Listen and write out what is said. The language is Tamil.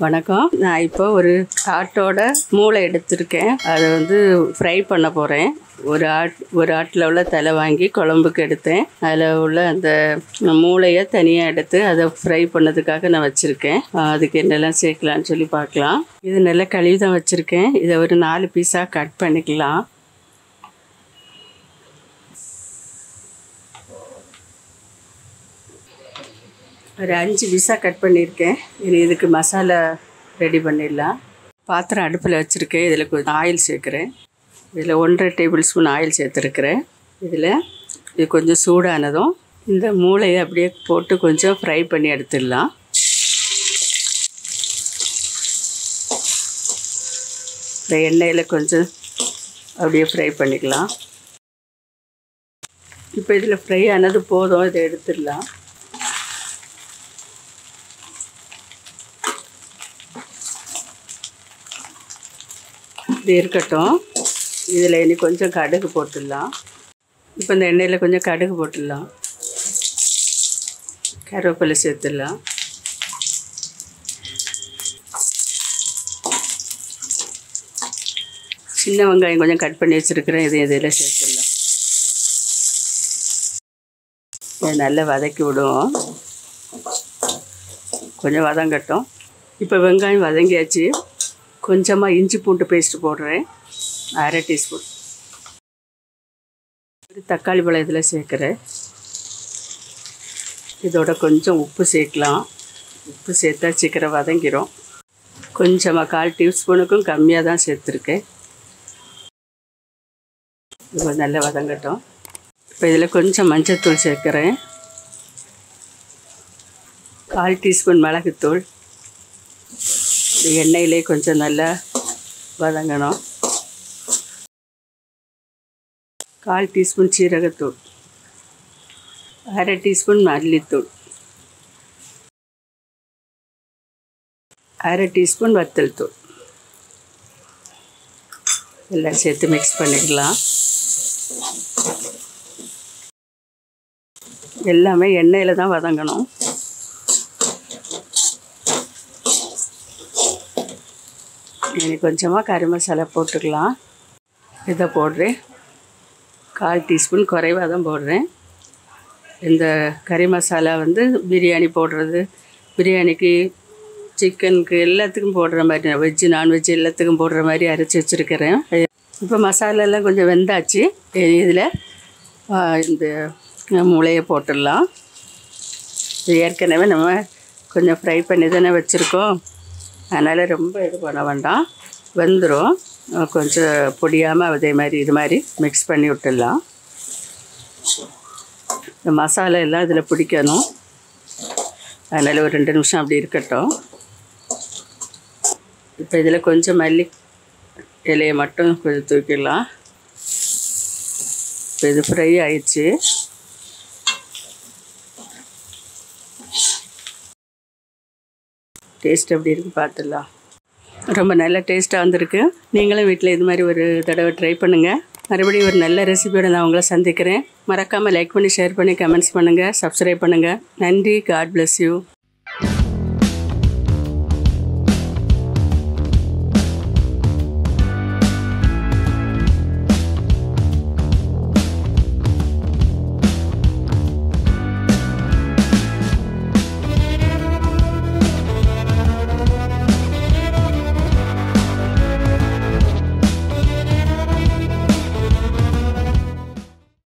வணக்கம் நான் இப்போ ஒரு ஆட்டோட மூளை எடுத்திருக்கேன் அதை வந்து ஃப்ரை பண்ண போகிறேன் ஒரு ஆட் ஒரு ஆட்டில் உள்ள தலை வாங்கி குழம்புக்கு எடுத்தேன் அதில் உள்ள அந்த மூளையை தனியாக எடுத்து அதை ஃப்ரை பண்ணதுக்காக நான் வச்சுருக்கேன் அதுக்கு என்னெல்லாம் சேர்க்கலான்னு சொல்லி பார்க்கலாம் இது நல்லா கழுவி தான் வச்சுருக்கேன் இதை ஒரு நாலு பீஸாக கட் பண்ணிக்கலாம் ஒரு அஞ்சு பீஸாக கட் பண்ணியிருக்கேன் இனி இதுக்கு மசாலா ரெடி பண்ணிடலாம் பாத்திரம் அடுப்பில் வச்சுருக்கேன் இதில் கொஞ்சம் ஆயில் சேர்க்குறேன் இதில் ஒன்றரை டேபிள் ஸ்பூன் ஆயில் சேர்த்துருக்குறேன் இதில் இது கொஞ்சம் சூடானதும் இந்த மூளையை அப்படியே போட்டு கொஞ்சம் ஃப்ரை பண்ணி எடுத்துடலாம் இந்த எண்ணெயில் கொஞ்சம் அப்படியே ஃப்ரை பண்ணிக்கலாம் இப்போ இதில் ஃப்ரை ஆனது போதும் இதை எடுத்துடலாம் இது இருக்கட்டும் இதில் இனி கொஞ்சம் கடுகு போட்டுடலாம் இப்போ இந்த எண்ணெயில் கொஞ்சம் கடுகு போட்டுடலாம் கருவேப்பிலை சேர்த்துடலாம் சின்ன வெங்காயம் கொஞ்சம் கட் பண்ணி வச்சுருக்கிறேன் இது இதில் சேர்த்துடலாம் இதை நல்லா வதக்கி விடுவோம் கொஞ்சம் வதங்கட்டும் இப்போ வெங்காயம் வதங்கியாச்சு கொஞ்சமாக இஞ்சி பூண்டு பேஸ்ட் போடுறேன் அரை டீஸ்பூன் ஒரு தக்காளி பழம் இதில் சேர்க்குறேன் இதோட கொஞ்சம் உப்பு சேர்க்கலாம் உப்பு சேர்த்தா சீக்கிரம் வதங்கிடும் கொஞ்சமாக கால் டீஸ்பூனுக்கும் கம்மியாக தான் சேர்த்துருக்கேன் இது நல்லா வதங்கட்டும் இப்போ இதில் கொஞ்சம் மஞ்சத்தூள் சேர்க்குறேன் கால் டீஸ்பூன் மிளகுத்தூள் இந்த எண்ணெயிலே கொஞ்சம் நல்லா வதங்கணும் கால் டீஸ்பூன் சீரகத்தூள் அரை டீஸ்பூன் மல்லித்தூள் அரை டீஸ்பூன் வத்தல் தூள் எல்லாம் சேர்த்து மிக்ஸ் பண்ணிக்கலாம் எல்லாமே எண்ணெயில் தான் வதங்கணும் இனி கொஞ்சமாக கறி மசாலா போட்டுக்கலாம் இதை போடுறேன் கால் டீஸ்பூன் குறைவாக தான் போடுறேன் இந்த கறி மசாலா வந்து பிரியாணி போடுறது பிரியாணிக்கு சிக்கனுக்கு எல்லாத்துக்கும் போடுற மாதிரி வெஜ்ஜு நான்வெஜ் எல்லாத்துக்கும் போடுற மாதிரி அரைச்சி வச்சுருக்கிறேன் இப்போ மசாலாலாம் கொஞ்சம் வெந்தாச்சு இதில் இந்த முளையை போட்டுடலாம் இது ஏற்கனவே நம்ம கொஞ்சம் ஃப்ரை பண்ணி தானே வச்சுருக்கோம் அதனால் ரொம்ப இது பண்ண வேண்டாம் வெந்துடும் கொஞ்சம் பொடியாமல் அதே மாதிரி இது மாதிரி மிக்ஸ் பண்ணி விட்டுடலாம் இந்த மசாலா எல்லாம் இதில் பிடிக்கணும் அதனால் ஒரு ரெண்டு நிமிஷம் அப்படி இருக்கட்டும் இப்போ இதில் கொஞ்சம் மல்லி இலையை மட்டும் கொஞ்சம் தூக்கிடலாம் இப்போ இது ஃப்ரை ஆயிடுச்சு டேஸ்ட் எப்படி இருக்குது பார்த்துடலாம் ரொம்ப நல்ல டேஸ்ட்டாக வந்திருக்கு நீங்களும் வீட்டில் இது மாதிரி ஒரு தடவை ட்ரை பண்ணுங்கள் மறுபடியும் ஒரு நல்ல ரெசிபியோட நான் உங்களை சந்திக்கிறேன் மறக்காமல் லைக் பண்ணி ஷேர் பண்ணி கமெண்ட்ஸ் பண்ணுங்கள் சப்ஸ்கிரைப் பண்ணுங்கள் நன்றி காட் பிளஸ் யூ